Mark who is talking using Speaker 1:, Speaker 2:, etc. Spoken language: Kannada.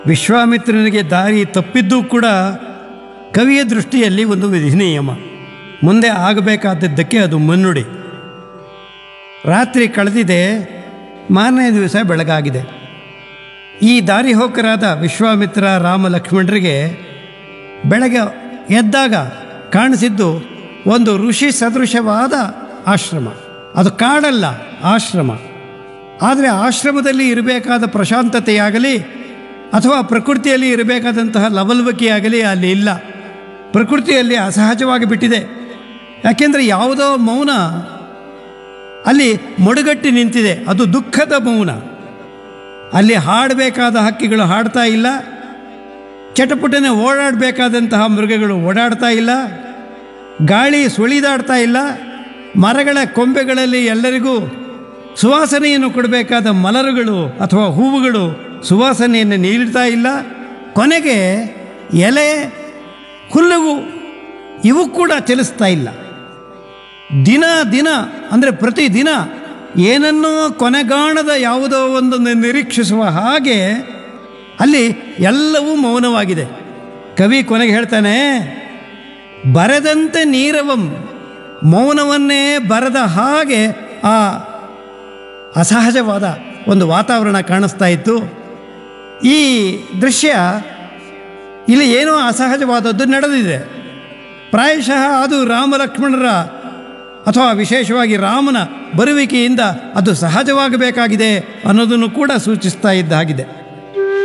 Speaker 1: ವಿಶ್ವಾಮಿತ್ರನಿಗೆ ದಾರಿ ತಪ್ಪಿದ್ದೂ ಕೂಡ ಕವಿಯ ದೃಷ್ಟಿಯಲ್ಲಿ ಒಂದು ವಿಧಿನಿಯಮ ಮುಂದೆ ಆಗಬೇಕಾದದ್ದಕ್ಕೆ ಅದು ಮುನ್ನುಡಿ ರಾತ್ರಿ ಕಳೆದಿದೆ ಮಾರನೇ ದಿವಸ ಬೆಳಗಾಗಿದೆ ಈ ದಾರಿ ಹೋಕರಾದ ವಿಶ್ವಾಮಿತ್ರ ರಾಮ ಲಕ್ಷ್ಮಣರಿಗೆ ಬೆಳಗ್ಗೆ ಎದ್ದಾಗ ಕಾಣಿಸಿದ್ದು ಒಂದು ಋಷಿ ಸದೃಶವಾದ ಆಶ್ರಮ ಅದು ಕಾಡಲ್ಲ ಆಶ್ರಮ ಆದರೆ ಆಶ್ರಮದಲ್ಲಿ ಇರಬೇಕಾದ ಪ್ರಶಾಂತತೆಯಾಗಲಿ ಅಥವಾ ಪ್ರಕೃತಿಯಲ್ಲಿ ಇರಬೇಕಾದಂತಹ ಲವಲ್ವಿಕೆಯಾಗಲಿ ಅಲ್ಲಿ ಇಲ್ಲ ಪ್ರಕೃತಿಯಲ್ಲಿ ಅಸಹಜವಾಗಿ ಬಿಟ್ಟಿದೆ ಯಾಕೆಂದರೆ ಯಾವುದೋ ಮೌನ ಅಲ್ಲಿ ಮೊಡಗಟ್ಟಿ ನಿಂತಿದೆ ಅದು ದುಃಖದ ಮೌನ ಅಲ್ಲಿ ಹಾಡಬೇಕಾದ ಹಕ್ಕಿಗಳು ಹಾಡ್ತಾ ಇಲ್ಲ ಚಟಪಟನೆ ಓಡಾಡಬೇಕಾದಂತಹ ಮೃಗಗಳು ಓಡಾಡ್ತಾ ಇಲ್ಲ ಗಾಳಿ ಸುಳಿದಾಡ್ತಾ ಇಲ್ಲ ಮರಗಳ ಕೊಂಬೆಗಳಲ್ಲಿ ಎಲ್ಲರಿಗೂ ಸುವಾಸನೆಯನ್ನು ಕೊಡಬೇಕಾದ ಮಲರುಗಳು ಅಥವಾ ಹೂವುಗಳು ಸುವಾಸನೆಯನ್ನು ನೀಡ್ತಾ ಇಲ್ಲ ಕೊನೆಗೆ ಎಲೆ ಹುಲ್ಲುಗು ಇವು ಕೂಡ ಚಲಿಸ್ತಾ ಇಲ್ಲ ದಿನ ದಿನ ಅಂದರೆ ಪ್ರತಿದಿನ ಏನನ್ನೋ ಕೊನೆಗಾಣದ ಯಾವುದೋ ಒಂದನ್ನು ನಿರೀಕ್ಷಿಸುವ ಹಾಗೆ ಅಲ್ಲಿ ಎಲ್ಲವೂ ಮೌನವಾಗಿದೆ ಕವಿ ಕೊನೆಗೆ ಹೇಳ್ತಾನೆ ಬರೆದಂತೆ ನೀರವಂ ಮೌನವನ್ನೇ ಬರೆದ ಹಾಗೆ ಆ ಅಸಹಜವಾದ ಒಂದು ವಾತಾವರಣ ಕಾಣಿಸ್ತಾ ಇತ್ತು ಈ ದೃಶ್ಯ ಇಲ್ಲಿ ಏನೋ ಅಸಹಜವಾದದ್ದು ನಡೆದಿದೆ ಪ್ರಾಯಶಃ ಅದು ರಾಮ ಲಕ್ಷ್ಮಣರ ಅಥವಾ ವಿಶೇಷವಾಗಿ ರಾಮನ ಬರುವಿಕೆಯಿಂದ ಅದು ಸಹಜವಾಗಬೇಕಾಗಿದೆ ಅನ್ನೋದನ್ನು ಕೂಡ ಸೂಚಿಸ್ತಾ ಇದ್ದ ಹಾಗಿದೆ